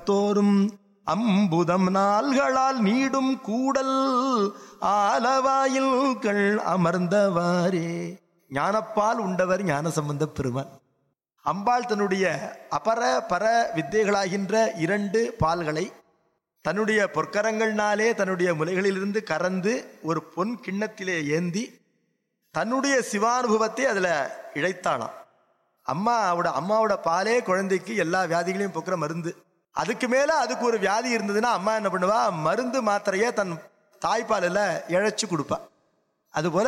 தோறும் அம்புதம் நாள்களால் நீடும் கூடல் ஆலவாயில்கள் அமர்ந்தவாறே ஞானப்பால் உண்டவர் ஞானசம்பந்த பெருமான் அம்பாள் தன்னுடைய அபர பர வித்தைகளாகின்ற இரண்டு பால்களை தன்னுடைய பொற்கரங்கள்னாலே தன்னுடைய முலைகளிலிருந்து கறந்து ஒரு பொன் கிண்ணத்திலே ஏந்தி தன்னுடைய சிவானுபவத்தை அதுல இழைத்தாளாம் அம்மாவோட அம்மாவோட பாலே குழந்தைக்கு எல்லா வியாதிகளையும் போக்குற மருந்து அதுக்கு மேல அதுக்கு ஒரு வியாதி இருந்ததுன்னா அம்மா என்ன பண்ணுவா மருந்து மாத்திரைய தன் தாய்ப்பாலில் இழைச்சு கொடுப்பா அதுபோல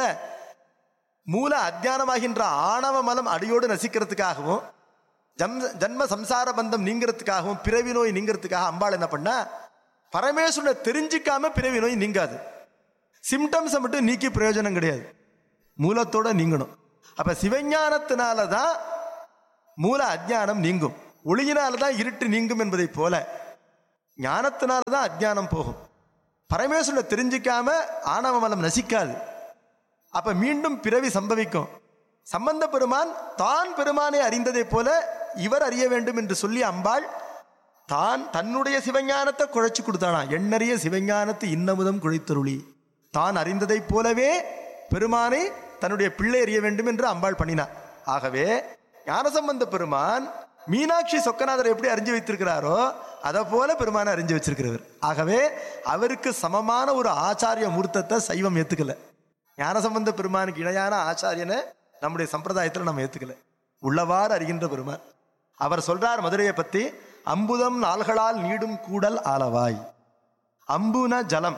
மூல அத்தியானமாகின்ற ஆணவ மலம் அடியோடு நசிக்கிறதுக்காகவும் ஜம் ஜன்ம சம்சார பந்தம் நீங்கிறதுக்காகவும் பிறவி நோய் நீங்கிறதுக்காக அம்பாள் என்ன பண்ணா பரமேஸ்வரனை தெரிஞ்சிக்காம பிறவி நோய் நீங்காது சிம்டம்ஸை மட்டும் நீக்கி பிரயோஜனம் கிடையாது மூலத்தோட நீங்கணும் அப்ப சிவஞானத்தினால தான் மூல அஜ்ஞானம் நீங்கும் ஒளியினால தான் இருட்டு நீங்கும் என்பதைப் போல ஞானத்தினால தான் அஜ்ஞானம் போகும் பரமேஸ்வரனை தெரிஞ்சிக்காம ஆணவ மலம் நசிக்காது அப்ப மீண்டும் பிறவி சம்பவிக்கும் சம்பந்த பெருமான் தான் பெருமானை அறிந்ததைப் போல இவர் அறிய வேண்டும் என்று சொல்லி அம்பாள் தான் தன்னுடைய சிவஞானத்தை குழைச்சு கொடுத்தானா எண்ணறிய சிவஞானத்து இன்னமுதம் குழைத்தருளி தான் அறிந்ததைப் போலவே பெருமானை தன்னுடைய பிள்ளை அறிய வேண்டும் என்று அம்பாள் பண்ணினார் ஆகவே ஞானசம்பந்த பெருமான் மீனாட்சி சொக்கநாதர் எப்படி அறிஞ்சு வைத்திருக்கிறாரோ அதை போல பெருமானை அறிஞ்சு வச்சிருக்கிறவர் ஆகவே அவருக்கு சமமான ஒரு ஆச்சாரிய மூர்த்தத்தை சைவம் ஏத்துக்கல ஞானசம்பந்த பெருமானுக்கு இணையான ஆச்சாரியனை நம்முடைய சம்பிரதாயத்தில் நம்ம ஏத்துக்கல உள்ளவாறு அறிகின்ற பெருமான் அவர் சொல்றார் மதுரையை பத்தி அம்புதம் நாள்களால் நீடும் கூடல் ஆலவாய் அம்புன ஜலம்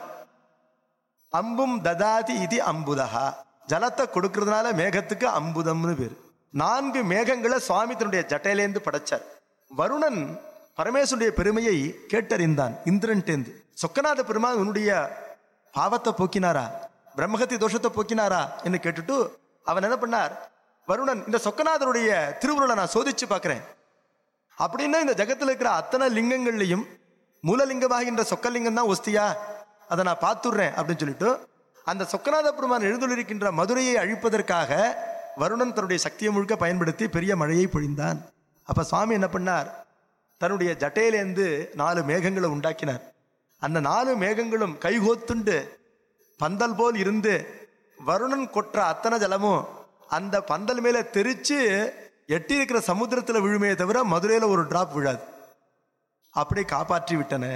அம்பும் ததாதி இது அம்புதஹா ஜலத்தை கொடுக்கறதுனால மேகத்துக்கு அம்புதம்னு பேர் நான்கு மேகங்களை சுவாமி தன்னுடைய ஜட்டையிலேந்து படைச்சார் வருணன் பரமேஸ்வருடைய பெருமையை கேட்டறிந்தான் இந்திரன்டேந்து சொக்கநாத பெருமான் உன்னுடைய பாவத்தை போக்கினாரா பிரம்மகத்தி தோஷத்தை போக்கினாரா என்று கேட்டுட்டு அவன் என்ன பண்ணார் வருணன் இந்த சொக்கநாதருடைய திருவுருளை நான் சோதிச்சு பார்க்கிறேன் அப்படின்னா இந்த ஜகத்தில் இருக்கிற அத்தனை லிங்கங்கள்லையும் மூலலிங்கமாகின்ற சொக்கலிங்கம் தான் ஒஸ்தியா அதை நான் பார்த்துடுறேன் அப்படின்னு சொல்லிட்டு அந்த சொக்கநாத பெருமான் எழுந்துள்ளிருக்கின்ற மதுரையை அழிப்பதற்காக வருணன் தன்னுடைய சக்தியை முழுக்க பயன்படுத்தி பெரிய மழையை பொழிந்தான் அப்ப சுவாமி என்ன பண்ணார் தன்னுடைய ஜட்டையிலேருந்து நாலு மேகங்களை உண்டாக்கினார் அந்த நாலு மேகங்களும் கைகோத்துண்டு பந்தல் போல் இருந்து வருணன் கொற்ற அத்தனை ஜலமும் அந்த பந்தல் மேல தெரிச்சு எட்டி இருக்கிற சமுத்திரத்துல விழுமே தவிர மதுரையில ஒரு டிராப் விழாது அப்படியே காப்பாற்றி விட்டன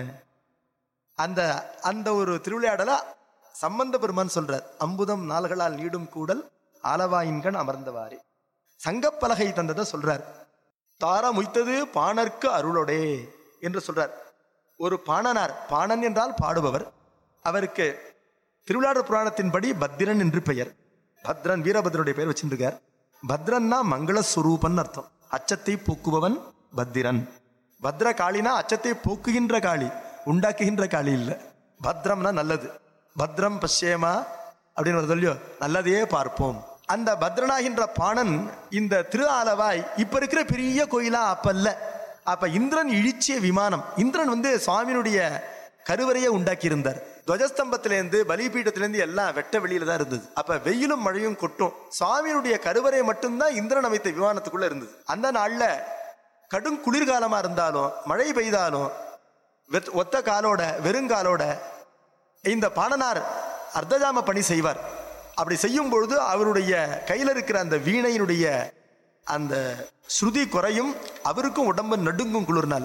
அந்த அந்த ஒரு திருவிளையாடல சம்பந்த பெருமான் சொல்றார் அம்புதம் நாள்களால் நீடும் கூடல் ஆலவாயின்கண் அமர்ந்தவாறே சங்கப்பலகை தந்ததை சொல்றார் தாரம் உய்த்தது பாணர்க்கு அருளொடே என்று சொல்றார் ஒரு பாணனார் பாணன் என்றால் பாடுபவர் அவருக்கு திருவிழாடர் புராணத்தின்படி பத்திரன் என்று பெயர் பத்ரன் வீரபத்ரனுடைய பெயர் வச்சிருக்கார் பத்ரன்னா மங்கள சுரூபன் அர்த்தம் அச்சத்தை போக்குபவன் பத்திரன் பத்ர காளினா அச்சத்தை போக்குகின்ற காளி உண்டாக்குகின்ற காளி இல்ல பத்ரம்னா நல்லது பத்ரம் பஷ்யேமா அப்படின்னு ஒரு சொல்லியோ நல்லதையே பார்ப்போம் அந்த பத்ரனாகின்ற பாணன் இந்த திரு ஆலவாய் இப்ப இருக்கிற பெரிய கோயிலா அப்ப இல்ல அப்ப இந்திரன் இழிச்சிய விமானம் இந்திரன் வந்து சுவாமியினுடைய கருவறையை உண்டாக்கி இருந்தார் துவஜஸ்தம்பத்திலேருந்து பலிபீடத்திலேருந்து எல்லாம் வெட்ட வெளியில தான் இருந்தது அப்ப வெயிலும் மழையும் கொட்டும் சுவாமியினுடைய கருவறை மட்டும்தான் இந்திரன் அமைத்த விமானத்துக்குள்ள இருந்தது அந்த நாள்ல கடும் குளிர்காலமா இருந்தாலும் மழை பெய்தாலும் வெத்- ஒத்த காலோட வெறுங்காலோட இந்த பாணனார் அர்த்தஜாம பணி செய்வார் அப்படி செய்யும் பொழுது அவருடைய கையில் இருக்கிற அந்த வீணையினுடைய அந்த ஸ்ருதி குறையும் அவருக்கும் உடம்பு நடுங்கும் குளிர்னால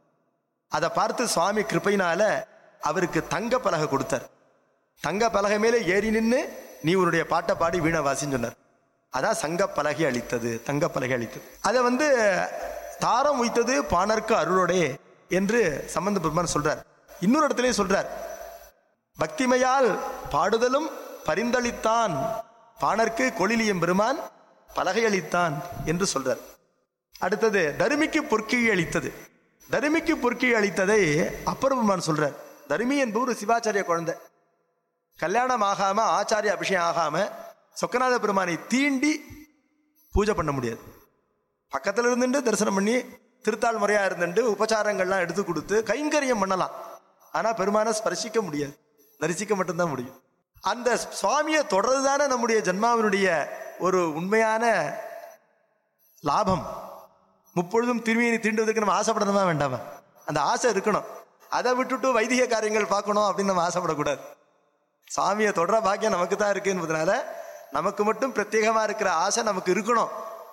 அதை பார்த்து சுவாமி கிருபையினால அவருக்கு தங்க பலகை கொடுத்தார் தங்க பலகை மேலே ஏறி நின்று நீ உன்னுடைய பாட்டை பாடி வீணை வாசின்னு சொன்னார் அதான் சங்க பலகை அளித்தது தங்க பலகை அளித்தது அதை வந்து தாரம் உய்த்தது பாணர்க்கு அருளோடே என்று சம்பந்த பெருமான் சொல்றார் இன்னொரு இடத்துலயும் சொல்றார் பக்திமையால் பாடுதலும் பரிந்தளித்தான் பாணர்க்கு கொளிலியம் பெருமான் பலகை அளித்தான் என்று சொல்றார் அடுத்தது தருமிக்கு பொற்கிழி அளித்தது தருமிக்கு பொற்கிழி அளித்ததை அப்பர் பெருமான் சொல்றார் தருமி என்பவர் ஒரு சிவாச்சாரிய குழந்தை கல்யாணம் ஆகாம ஆச்சாரிய அபிஷேகம் ஆகாம சொக்கநாத பெருமானை தீண்டி பூஜை பண்ண முடியாது பக்கத்துல இருந்துட்டு தரிசனம் பண்ணி திருத்தாள் முறையா இருந்துட்டு உபச்சாரங்கள்லாம் எடுத்து கொடுத்து கைங்கரியம் பண்ணலாம் ஆனா பெருமானை ஸ்பர்சிக்க முடியாது தரிசிக்க மட்டும்தான் முடியும் அந்த சுவாமியை தொடர்றதுதானே நம்முடைய ஜன்மாவினுடைய ஒரு உண்மையான லாபம் முப்பொழுதும் திரும்பியை தீண்டுவதற்கு நம்ம ஆசைப்படணுமா வேண்டாமா அந்த ஆசை இருக்கணும் அதை விட்டுட்டு வைதிக காரியங்கள் பார்க்கணும் அப்படின்னு நம்ம ஆசைப்படக்கூடாது சாமியை தொடர பாக்கியம் நமக்கு தான் இருக்கு என்பதனால நமக்கு மட்டும் பிரத்யேகமா இருக்கிற ஆசை நமக்கு இருக்கணும்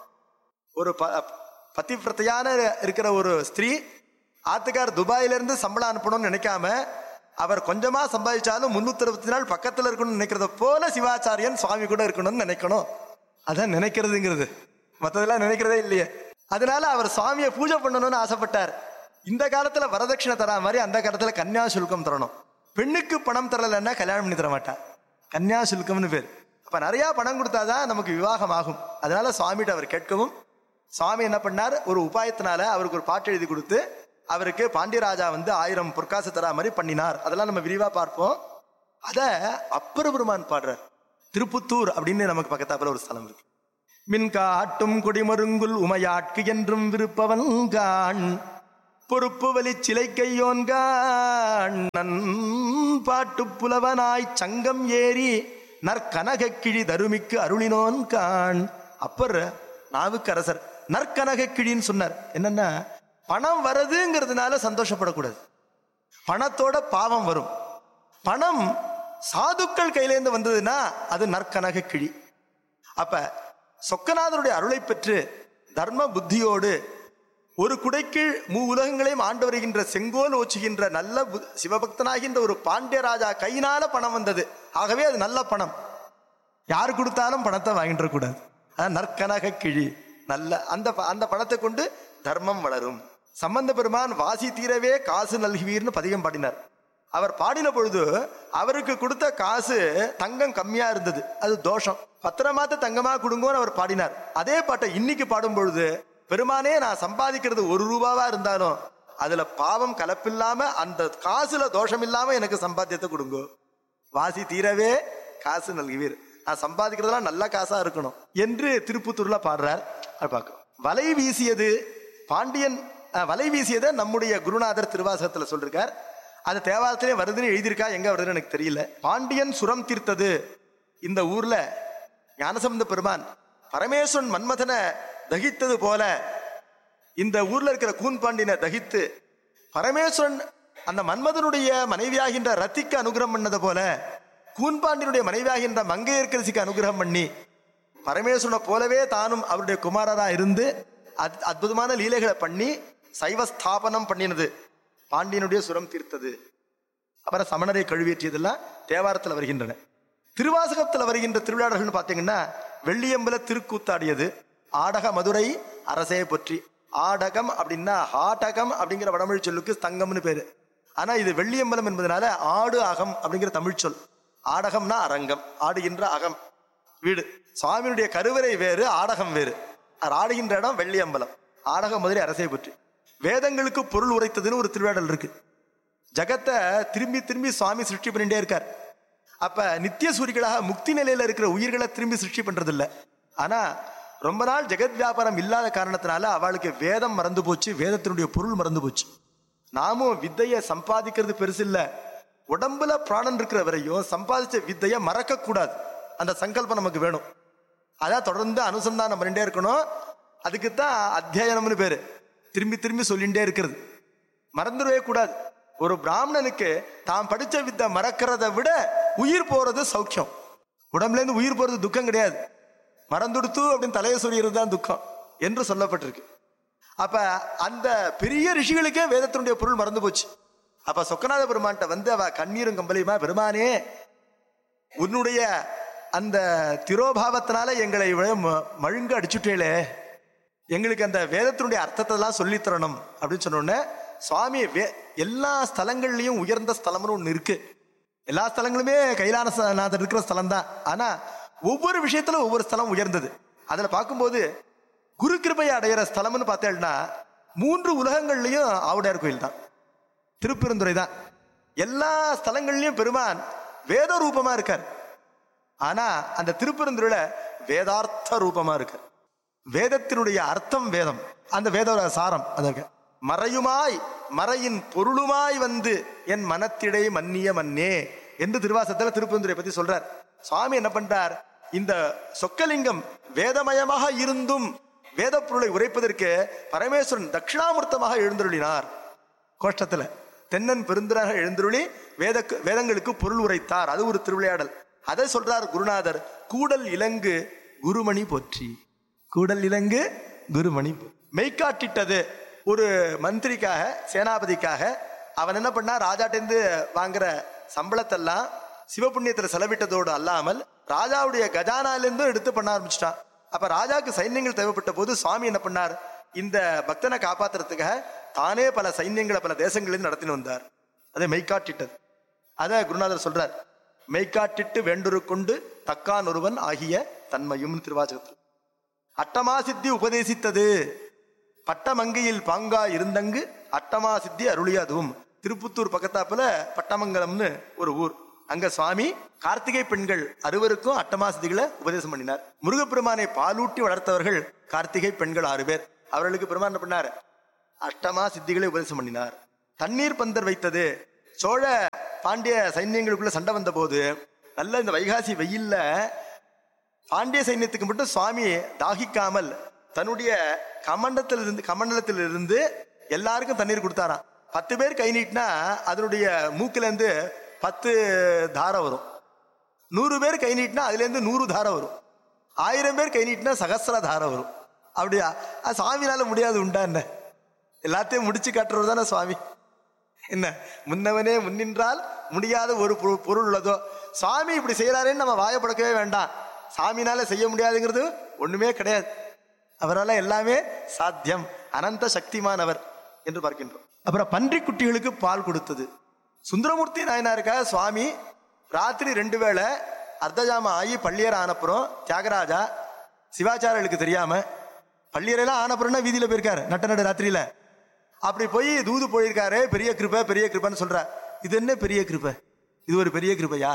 ஒரு ப பத்தி பிரத்தையான இருக்கிற ஒரு ஸ்திரீ ஆத்துக்கார் துபாயில இருந்து சம்பளம் அனுப்பணும்னு நினைக்காம அவர் கொஞ்சமா சம்பாதிச்சாலும் முன்னூத்தி அறுபத்தி நாள் பக்கத்துல இருக்கணும்னு நினைக்கிறத போல சிவாச்சாரியன் சுவாமி கூட இருக்கணும்னு நினைக்கணும் அதான் நினைக்கிறதுங்கிறது மற்றதெல்லாம் நினைக்கிறதே இல்லையே அதனால அவர் சுவாமியை பூஜை பண்ணணும்னு ஆசைப்பட்டார் இந்த காலத்துல வரதட்சணை தரா மாதிரி அந்த காலத்துல கன்னியா சுல்கம் தரணும் பெண்ணுக்கு பணம் தரலைன்னா கல்யாணம் பண்ணி தர மாட்டா கன்னியா சுல்கம்னு பேர் அப்ப நிறைய பணம் கொடுத்தாதான் நமக்கு விவாகம் ஆகும் அதனால சுவாமிகிட்ட அவர் கேட்கவும் சுவாமி என்ன பண்ணார் ஒரு உபாயத்தினால அவருக்கு ஒரு பாட்டு எழுதி கொடுத்து அவருக்கு பாண்டியராஜா வந்து ஆயிரம் பொற்காசு தரா மாதிரி பண்ணினார் அதெல்லாம் நம்ம விரிவா பார்ப்போம் அத அப்பர் பெருமான் பாடுறார் திருப்புத்தூர் அப்படின்னு நமக்கு பக்கத்தாப்புல ஒரு ஸ்தலம் இருக்கு மின் காட்டும் குடிமருங்குல் உமையாட்கு என்றும் விருப்பவன் காண் பொறுப்பு வலி சிலை கையோன்கான் நன் பாட்டு புலவனாய் சங்கம் ஏறி நற்கனக கிழி தருமிக்கு அருளினோன் காண் அப்பர் நாவுக்கரசர் நற்கனக கிழின்னு சொன்னார் என்னன்னா பணம் வருதுங்கிறதுனால சந்தோஷப்படக்கூடாது பணத்தோட பாவம் வரும் பணம் சாதுக்கள் கையிலேருந்து வந்ததுன்னா அது நற்கனக கிழி அப்ப சொக்கநாதருடைய அருளை பெற்று தர்ம புத்தியோடு ஒரு குடைக்கீழ் மூ உலகங்களையும் ஆண்டு வருகின்ற செங்கோல் ஓச்சுகின்ற நல்ல பு- சிவபக்தனாகின்ற ஒரு பாண்டியராஜா கையினால பணம் வந்தது ஆகவே அது நல்ல பணம் யார் கொடுத்தாலும் பணத்தை வாங்கிட்டு கூடாது அதான் நற்கனக கிழி நல்ல அந்த ப- அந்த பணத்தை கொண்டு தர்மம் வளரும் சம்பந்த பெருமான் வாசி தீரவே காசு நல்குவீர்னு பதிகம் பாடினார் அவர் பாடின பொழுது அவருக்கு கொடுத்த காசு தங்கம் கம்மியா இருந்தது அது தோஷம் பத்திரமாத்த தங்கமா கொடுங்கோன்னு அவர் பாடினார் அதே பாட்டை இன்னைக்கு பாடும் பொழுது பெருமானே நான் சம்பாதிக்கிறது ஒரு ரூபாவா இருந்தாலும் அதுல பாவம் கலப்பில்லாம அந்த காசுல தோஷம் இல்லாம எனக்கு சம்பாத்தியத்தை கொடுங்கோ வாசி தீரவே காசு நல்குவீர் நான் சம்பாதிக்கிறதெல்லாம் நல்ல காசா இருக்கணும் என்று திருப்புத்தூர்ல பாடுறார் அது பார்க்கிறோம் வலை வீசியது பாண்டியன் அஹ், வலை வீசியதை நம்முடைய குருநாதர் திருவாசகத்துல சொல்லிருக்கார் அது தேவாரத்திலே வருதுன்னு எழுதியிருக்கா எங்க வருதுன்னு எனக்கு தெரியல பாண்டியன் சுரம் தீர்த்தது இந்த ஊர்ல ஞானசம்பந்த பெருமான் பரமேஸ்வரன் மன்மதனை தகித்தது போல இந்த ஊர்ல இருக்கிற கூன்பாண்டியனை தகித்து பரமேஸ்வரன் அந்த மன்மதனுடைய மனைவியாகின்ற ரத்திக்கு அனுகிரகம் பண்ணது போல கூன்பாண்டியனுடைய மனைவியாகின்ற மங்கையர்கரசிக்கு அனுகிரகம் பண்ணி பரமேஸ்வரனை போலவே தானும் அவருடைய குமாரரா இருந்து அத்- அற்புதமான லீலைகளை பண்ணி சைவ ஸ்தாபனம் பண்ணினது பாண்டியனுடைய சுரம் தீர்த்தது அப்புறம் சமணரை கழுவேற்றியதெல்லாம் தேவாரத்தில் வருகின்றன திருவாசகத்தில் வருகின்ற திருவிழாடல்கள்னு பார்த்தீங்கன்னா வெள்ளியம்பல திருக்கூத்தாடியது ஆடக மதுரை அரசே பொற்றி ஆடகம் அப்படின்னா ஆடகம் அப்படிங்கிற வடமொழி சொல்லுக்கு தங்கம்னு பேரு ஆனா இது வெள்ளியம்பலம் என்பதனால ஆடு அகம் அப்படிங்கிற தமிழ் சொல் ஆடகம்னா அரங்கம் ஆடுகின்ற அகம் வீடு சுவாமியினுடைய கருவறை வேறு ஆடகம் வேறு அவர் ஆடுகின்ற இடம் வெள்ளியம்பலம் ஆடக மதுரை அரசை பற்றி வேதங்களுக்கு பொருள் உரைத்ததுன்னு ஒரு திருவிழாடல் இருக்கு ஜகத்தை திரும்பி திரும்பி சுவாமி சிருஷ்டி பண்ணிட்டே இருக்கார் அப்ப நித்திய சூரிகளாக முக்தி நிலையில இருக்கிற உயிர்களை திரும்பி சிருஷ்டி பண்றது இல்ல ஆனா ரொம்ப நாள் ஜெகத் வியாபாரம் இல்லாத காரணத்தினால அவளுக்கு வேதம் மறந்து போச்சு வேதத்தினுடைய பொருள் மறந்து போச்சு நாமும் வித்தையை சம்பாதிக்கிறது பெருசு இல்ல உடம்புல பிராணன் இருக்கிற வரையும் சம்பாதிச்ச வித்தையை மறக்க கூடாது அந்த சங்கல்பம் நமக்கு வேணும் அதான் தொடர்ந்து அனுசந்தானம் பண்ணிட்டே இருக்கணும் அதுக்கு தான் அத்தியாயனம்னு பேரு திரும்பி திரும்பி சொல்லிட்டே இருக்கிறது மறந்துடவே கூடாது ஒரு பிராமணனுக்கு தான் படிச்ச வித்தை மறக்கிறத விட உயிர் போறது சௌக்கியம் உடம்புல இருந்து உயிர் போறது துக்கம் கிடையாது மறந்துடுத்து அப்படின்னு தலையை சொல்லிடுறது தான் துக்கம் என்று சொல்லப்பட்டிருக்கு அப்ப அந்த பெரிய ரிஷிகளுக்கே வேதத்தினுடைய பொருள் மறந்து போச்சு அப்ப சொக்கநாத பெருமான்கிட்ட வந்து அவ கண்ணீரும் கம்பளியுமா பெருமானே உன்னுடைய அந்த திரோபாவத்தினால எங்களை இவ்வளவு ம- மழுங்க அடிச்சுட்டேளே எங்களுக்கு அந்த வேதத்தினுடைய அர்த்தத்தை எல்லாம் சொல்லித் தரணும் அப்படின்னு சொன்ன உடனே சுவாமி வே எல்லா ஸ்தலங்கள்லயும் உயர்ந்த ஸ்தலம்னு ஒண்ணு இருக்கு எல்லா ஸ்தலங்களுமே கைலாசநாதர் இருக்கிற ஸ்தலம் தான் ஆனா ஒவ்வொரு விஷயத்துல ஒவ்வொரு ஸ்தலம் உயர்ந்தது அதுல பார்க்கும்போது குரு கிருபையை அடையிற ஸ்தலம்னு பார்த்தேன்னா மூன்று உலகங்கள்லயும் ஆவுடையார் கோயில் தான் திருப்பெருந்துறை தான் எல்லா ஸ்தலங்கள்லயும் பெருமான் வேத ரூபமா இருக்கார் ஆனா அந்த திருப்பெருந்துறையில வேதார்த்த ரூபமா இருக்கார் வேதத்தினுடைய அர்த்தம் வேதம் அந்த வேதோட சாரம் அதற்கு மறையுமாய் மறையின் பொருளுமாய் வந்து என் மனத்திடை மன்னிய மன்னே என்று திருவாசத்துல திருப்பெருந்துரை பத்தி சொல்றார் சுவாமி என்ன பண்றார் இந்த சொக்கலிங்கம் வேதமயமாக இருந்தும் வேத பொருளை உரைப்பதற்கு பரமேஸ்வரன் தட்சிணாமூர்த்தமாக எழுந்தருளினார் கோஷ்டத்துல தென்னன் பெருந்திராக எழுந்துருளி வேத வேதங்களுக்கு பொருள் உரைத்தார் அது ஒரு திருவிளையாடல் அதை சொல்றார் குருநாதர் கூடல் இலங்கு குருமணி போற்றி கூடல் இலங்கு குருமணி போ- மெய்க்காட்டிட்டது ஒரு மந்திரிக்காக சேனாபதிக்காக அவன் என்ன பண்ணா ராஜாட்டேந்து வாங்குற சம்பளத்தெல்லாம் சிவபுண்ணியத்துல செலவிட்டதோடு அல்லாமல் ராஜாவுடைய கஜானாலேருந்தும் எடுத்து பண்ண ஆரம்பிச்சிட்டான் அப்ப ராஜாவுக்கு சைன்யங்கள் தேவைப்பட்ட போது சுவாமி என்ன பண்ணார் இந்த பக்தனை காப்பாத்துறதுக்காக தானே பல சைன்யங்களை பல தேசங்களிலிருந்து நடத்தின்னு வந்தார் அதை மெய்க்காட்டிட்டது அத குருநாதர் சொல்றார் மெய்க்காட்டிட்டு வேண்டுரு கொண்டு தக்கான் ஒருவன் ஆகிய தன்மையும் திருவாச்சகத்தில் அட்டமா சித்தி உபதேசித்தது பட்டமங்கையில் பாங்கா இருந்தங்கு அட்டமா சித்தி அருளியதும் திருப்புத்தூர் பக்கத்தாப்புல பட்டமங்கலம்னு ஒரு ஊர் அங்க சுவாமி கார்த்திகை பெண்கள் அறுவருக்கும் அட்டமா சித்திகளை உபதேசம் பண்ணினார் முருகப்பெருமானை பாலூட்டி வளர்த்தவர்கள் கார்த்திகை பெண்கள் ஆறு பேர் அவர்களுக்கு பெருமான் என்ன பண்ணார் அஷ்டமா சித்திகளை உபதேசம் பண்ணினார் தண்ணீர் பந்தர் வைத்தது சோழ பாண்டிய சைன்யங்களுக்குள்ள சண்டை வந்த போது நல்ல இந்த வைகாசி வெயில்ல பாண்டிய சைன்யத்துக்கு மட்டும் சுவாமி தாகிக்காமல் தன்னுடைய கமண்டத்தில் இருந்து கமண்டலத்தில் இருந்து எல்லாருக்கும் தண்ணீர் கொடுத்தாராம் பத்து பேர் கை நீட்டினா அதனுடைய மூக்குல இருந்து பத்து தாரம் வரும் நூறு பேர் கை நீட்டினா அதுல இருந்து நூறு தாரம் வரும் ஆயிரம் பேர் கை நீட்டினா சகசிர தாரம் வரும் அப்படியா அது சுவாமினால முடியாது உண்டா என்ன எல்லாத்தையும் முடிச்சு காட்டுறது தானே சுவாமி என்ன முன்னவனே முன்னின்றால் முடியாத ஒரு பொரு- பொருள் உள்ளதோ சுவாமி இப்படி செய்யறாருன்னு நம்ம வாயப்படக்கவே வேண்டாம் சாமினால செய்ய முடியாதுங்கிறது ஒண்ணுமே கிடையாது அவரால் எல்லாமே சாத்தியம் அனந்த சக்திமானவர் என்று பார்க்கின்றோம் அப்புறம் பன்றி குட்டிகளுக்கு பால் கொடுத்தது சுந்தரமூர்த்தி நாயனாருக்காக சுவாமி ராத்திரி ரெண்டு வேளை அர்த்தஜாமம் ஆகி பள்ளியர் ஆனப்புறம் தியாகராஜா சிவாச்சாரியர்களுக்கு தெரியாம பள்ளியரெல்லாம் ஆனப்புறம்னா வீதியில போயிருக்காரு நட்ட நடு ராத்திரியில அப்படி போய் தூது போயிருக்காரு பெரிய கிருபை பெரிய கிருபைன்னு சொல்ற இது என்ன பெரிய கிருபை இது ஒரு பெரிய கிருபையா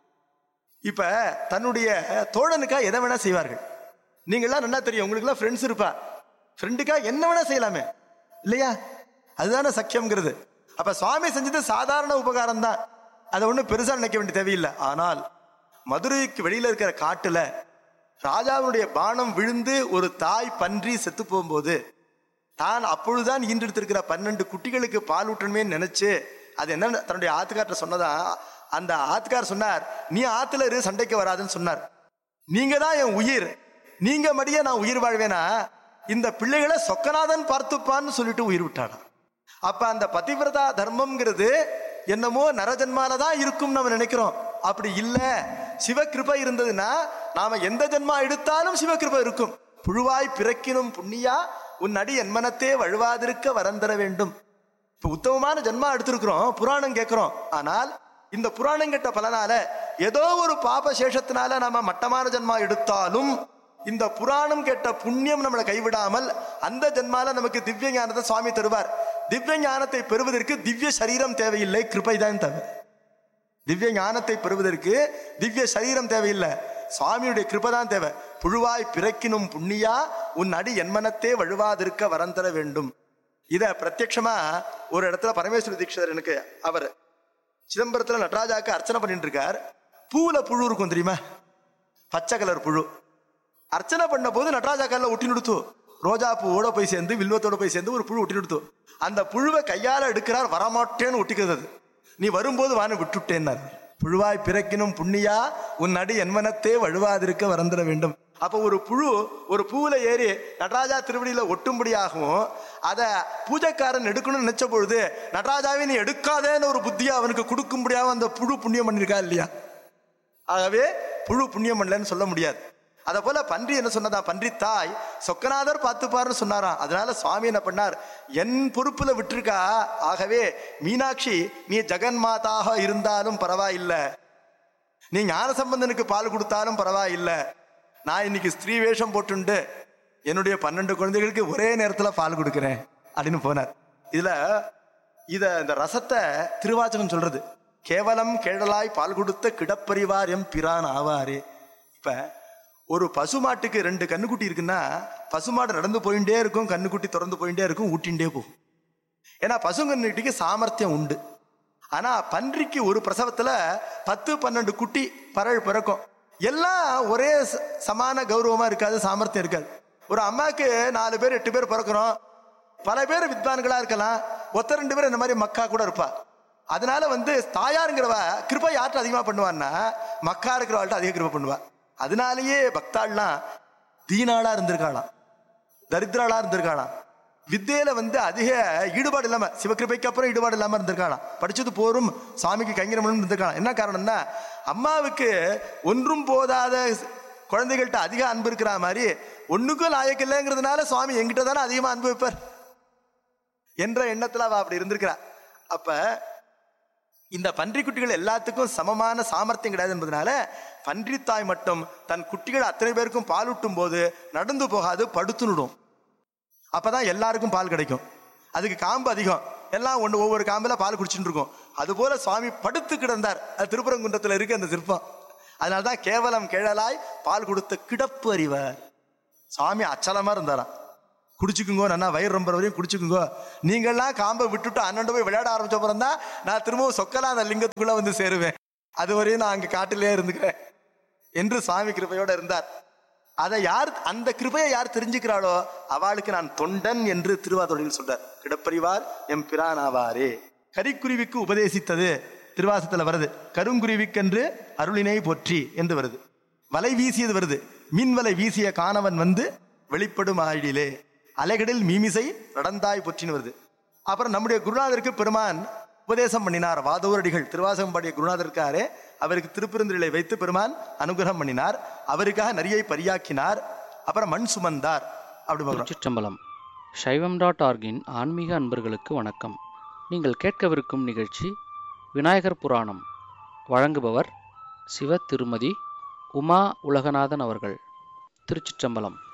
இப்ப தன்னுடைய தோழனுக்கா எதை வேணா செய்வார்கள் நீங்களாம் நல்லா தெரியும் உங்களுக்குலாம் ஃப்ரெண்ட்ஸ் இருப்பா ஃப்ரெண்டுக்கா என்ன வேணா செய்யலாமே இல்லையா அதுதானே சக்கியம்ங்கிறது அப்ப சுவாமி செஞ்சது சாதாரண உபகாரம் தான் அதை ஒன்றும் பெருசா நினைக்க வேண்டிய தேவையில்லை ஆனால் மதுரைக்கு வெளியில இருக்கிற காட்டுல ராஜாவுடைய பானம் விழுந்து ஒரு தாய் பன்றி செத்து போகும்போது தான் அப்பொழுதுதான் ஈன்றெடுத்திருக்கிற பன்னெண்டு குட்டிகளுக்கு பால் ஊட்டணுமே நினைச்சு அது என்ன தன்னுடைய ஆத்துக்கார்ட்ட சொன்னதா அந்த ஆத்துக்கார் சொன்னார் நீ ஆத்துல இரு சண்டைக்கு வராதுன்னு சொன்னார் நீங்க தான் என் உயிர் நீங்க மடிய நான் உயிர் வாழ்வேனா இந்த பிள்ளைகளை சொக்கநாதன் பார்த்துப்பான்னு சொல்லிட்டு உயிர் விட்டானா அப்ப அந்த பதிவிரதா தர்மம்ங்கிறது என்னமோ நரஜன்மால தான் இருக்கும் நம்ம நினைக்கிறோம் அப்படி இல்ல சிவகிருபை இருந்ததுன்னா நாம எந்த ஜென்மா எடுத்தாலும் சிவகிருபை இருக்கும் புழுவாய் பிறக்கினும் புண்ணியா உன் அடி என் மனத்தே வழுவாதிருக்க வரந்தர வேண்டும் இப்ப உத்தமமான ஜென்மா எடுத்திருக்கிறோம் புராணம் கேட்கிறோம் ஆனால் இந்த புராணம் கேட்ட பலனால ஏதோ ஒரு பாப சேஷத்தினால நாம மட்டமான ஜென்மா எடுத்தாலும் இந்த புராணம் கேட்ட புண்ணியம் நம்மளை கைவிடாமல் அந்த ஜென்மால நமக்கு திவ்ய ஞானத்தை சுவாமி தருவார் திவ்ய ஞானத்தை பெறுவதற்கு திவ்ய சரீரம் தேவையில்லை கிருபை தான் தேவை திவ்ய ஞானத்தை பெறுவதற்கு திவ்ய சரீரம் தேவையில்லை சுவாமியுடைய கிருபை தான் தேவை புழுவாய் பிறக்கினும் புண்ணியா உன் அடி என்மனத்தே வழுவாதிருக்க வரம் தர வேண்டும் இத பிரத்யக்ஷமா ஒரு இடத்துல பரமேஸ்வர தீட்சிதர் எனக்கு அவர் சிதம்பரத்துல நடராஜாக்கு அர்ச்சனை பண்ணிட்டு இருக்கார் பூவுல புழு இருக்கும் தெரியுமா பச்சை கலர் புழு அர்ச்சனை பண்ண போது நடராஜா காலில் ஒட்டி நிறுத்து ரோஜா பூவோட போய் சேர்ந்து வில்வத்தோட போய் சேர்ந்து ஒரு புழு ஒட்டி நிறுத்து அந்த புழுவை கையால எடுக்கிறார் வரமாட்டேன்னு ஒட்டிக்கிறது அது. நீ வரும்போது வான்னு விட்டுட்டேன்னார் புழுவாய் பிறக்கினும் புண்ணியா உன் அடி என்மனத்தே வழுவாதிருக்க வரந்திர வேண்டும் அப்ப ஒரு புழு ஒரு பூவுல ஏறி நடராஜா திருவடியில ஒட்டும்படியாகவும் அதை பூஜைக்காரன் எடுக்கணும்னு நினைச்ச பொழுது நடராஜாவே நீ எடுக்காதேன்னு ஒரு புத்தியை அவனுக்கு கொடுக்கும்படியாக அந்த புழு புண்ணியம் பண்ணிருக்கா இல்லையா ஆகவே புழு புண்ணியம் பண்ணலன்னு சொல்ல முடியாது அத போல பன்றி என்ன சொன்னதா பன்றி தாய் சொக்கநாதர் பார்த்துப்பாருன்னு சொன்னாராம் அதனால சுவாமி என்ன பண்ணார் என் பொறுப்புல விட்டிருக்கா ஆகவே மீனாட்சி நீ ஜெகன்மாதாக இருந்தாலும் பரவாயில்லை நீ ஞானசம்பந்தனுக்கு பால் கொடுத்தாலும் பரவாயில்லை நான் இன்னைக்கு ஸ்திரீ வேஷம் போட்டுண்டு என்னுடைய பன்னெண்டு குழந்தைகளுக்கு ஒரே நேரத்துல பால் கொடுக்கிறேன் அப்படின்னு போனார் இதுல இத இந்த ரசத்தை திருவாச்சகம் சொல்றது கேவலம் கேழலாய் பால் கொடுத்த கிடப்பறிவார் எம் பிரான் ஆவாரே இப்ப ஒரு பசுமாட்டுக்கு ரெண்டு கண்ணுக்குட்டி இருக்குன்னா பசுமாடு நடந்து போயிட்டே இருக்கும் கண்ணுக்குட்டி திறந்து போயிட்டே இருக்கும் ஊட்டின்டே போகும் ஏன்னா பசுங்கன்னுட்டிக்கு சாமர்த்தியம் உண்டு ஆனா பன்றிக்கு ஒரு பிரசவத்துல பத்து பன்னெண்டு குட்டி பறவை பிறக்கும் எல்லாம் ஒரே ச- சமான கௌரவமா இருக்காது சாமர்த்தியம் இருக்காது ஒரு அம்மாக்கு நாலு பேர் எட்டு பேர் பிறக்கிறோம் பல பேர் வித்வான்களா இருக்கலாம் ஒத்த ரெண்டு பேர் இந்த மாதிரி மக்கா கூட இருப்பா அதனால வந்து தாயாருங்கிறவ கிருபை யார்கிட்ட அதிகமா பண்ணுவான்னா மக்கா இருக்கிறவாள்கிட்ட அதிக கிருபை பண்ணுவா அதனாலேயே பக்தாள்லாம் தீனாளா இருந்திருக்காளாம் தரித்திராளா இருந்திருக்காளாம் வித்தையில வந்து அதிக ஈடுபாடு இல்லாம சிவகிருபைக்கு அப்புறம் ஈடுபாடு இல்லாம இருந்திருக்காளாம் படிச்சது போரும் சாமிக்கு கைங்கரம் இருந்திருக்காளாம் என்ன காரணம்னா அம்மாவுக்கு ஒன்றும் போதாத குழந்தைகள்கிட்ட அதிக அன்பு இருக்கிற மாதிரி ஒண்ணுக்கும் லாயக்கு இல்லைங்கிறதுனால சுவாமி எங்கிட்ட தானே அதிகமா அன்பு வைப்பார் என்ற எண்ணத்துல அவ அப்படி இருந்திருக்கிறா அப்ப இந்த பன்றிக்குட்டிகள் எல்லாத்துக்கும் சமமான சாமர்த்தியம் கிடையாது என்பதனால பன்றித்தாய் மட்டும் தன் குட்டிகள் அத்தனை பேருக்கும் பால் ஊட்டும் போது நடந்து போகாது படுத்துனுடும் அப்பதான் எல்லாருக்கும் பால் கிடைக்கும் அதுக்கு காம்பு அதிகம் எல்லாம் ஒன்று ஒவ்வொரு காம்பில் பால் குடிச்சுட்டு இருக்கும் அதுபோல சுவாமி படுத்து கிடந்தார் அது திருப்பரங்குன்றத்தில் இருக்கு அந்த சிற்பம் அதனால தான் கேவலம் கிழலாய் பால் கொடுத்த கிடப்பு அறிவர் சுவாமி அச்சலமா இருந்தாராம் குடிச்சுக்குங்கோ நல்லா வயிறு ரொம்ப வரையும் குடிச்சுக்குங்கோ நீங்கள்லாம் காம்பை விட்டுட்டு அண்ணன் போய் விளையாட ஆரம்பிச்ச அப்புறம் தான் நான் திரும்பவும் சொக்கலாம் அந்த லிங்கத்துக்குள்ள வந்து சேருவேன் அது வரையும் நான் அங்க காட்டிலே இருந்துக்கிறேன் என்று சுவாமி கிருபையோட இருந்தார் அதை யார் அந்த கிருபையை யார் தெரிஞ்சுக்கிறாளோ அவளுக்கு நான் தொண்டன் என்று திருவாதொழில் சொல்றார் கிடப்பறிவார் எம் பிரானாவாரே கரிக்குருவிக்கு உபதேசித்தது திருவாசத்துல வருது கருங்குருவிக்கென்று அருளினை போற்றி என்று வருது வலை வீசியது வருது மீன் வலை வீசிய காணவன் வந்து வெளிப்படும் ஆழிலே அலைகடல் மீமிசை நடந்தாய் பொற்றின்னு வருது அப்புறம் நம்முடைய குருநாதருக்கு பெருமான் உபதேசம் பண்ணினார் வாதோரடிகள் திருவாசகம் பாடிய குருநாதர் இருக்காரே அவருக்கு திருப்பெருந்திரலை வைத்து பெருமான் அனுகிரகம் பண்ணினார் அவருக்காக நரியை பரியாக்கினார் அப்புறம் மண் சுமந்தார் அப்படி பார்க்கிறோம் திருச்சிற்றம்பலம் சைவம் டாட் ஆர்கின் ஆன்மீக அன்பர்களுக்கு வணக்கம் நீங்கள் கேட்கவிருக்கும் நிகழ்ச்சி விநாயகர் புராணம் வழங்குபவர் சிவ திருமதி உமா உலகநாதன் அவர்கள் திருச்சிற்றம்பலம்